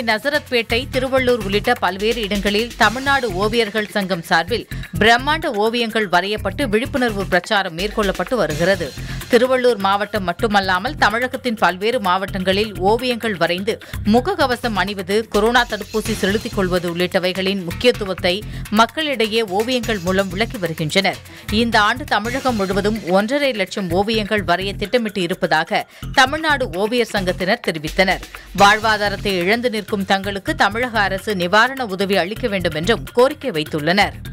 நசரத்பேட்டை திருவள்ளூர் உள்ளிட்ட பல்வேறு இடங்களில் தமிழ்நாடு ஓவியர்கள் சங்கம் சார்பில் பிரம்மாண்ட ஓவியங்கள் வரையப்பட்டு விழிப்புணர்வு பிரச்சாரம் மேற்கொள்ளப்பட்டு வருகிறது திருவள்ளூர் மாவட்டம் மட்டுமல்லாமல் தமிழகத்தின் பல்வேறு மாவட்டங்களில் ஓவியங்கள் வரைந்து முகக்கவசம் அணிவது கொரோனா தடுப்பூசி செலுத்திக் கொள்வது உள்ளிட்டவைகளின் முக்கியத்துவத்தை மக்களிடையே ஓவியங்கள் மூலம் விளக்கி வருகின்றனர் இந்த ஆண்டு தமிழகம் முழுவதும் ஒன்றரை லட்சம் ஓவியங்கள் வரைய திட்டமிட்டு இருப்பதாக தமிழ்நாடு ஓவியர் சங்கத்தினர் தெரிவித்தனர் வாழ்வாதாரத்தை இழந்து நிற்கும் தங்களுக்கு தமிழக அரசு நிவாரண உதவி அளிக்க வேண்டும் என்றும் கோரிக்கை வைத்துள்ளனர்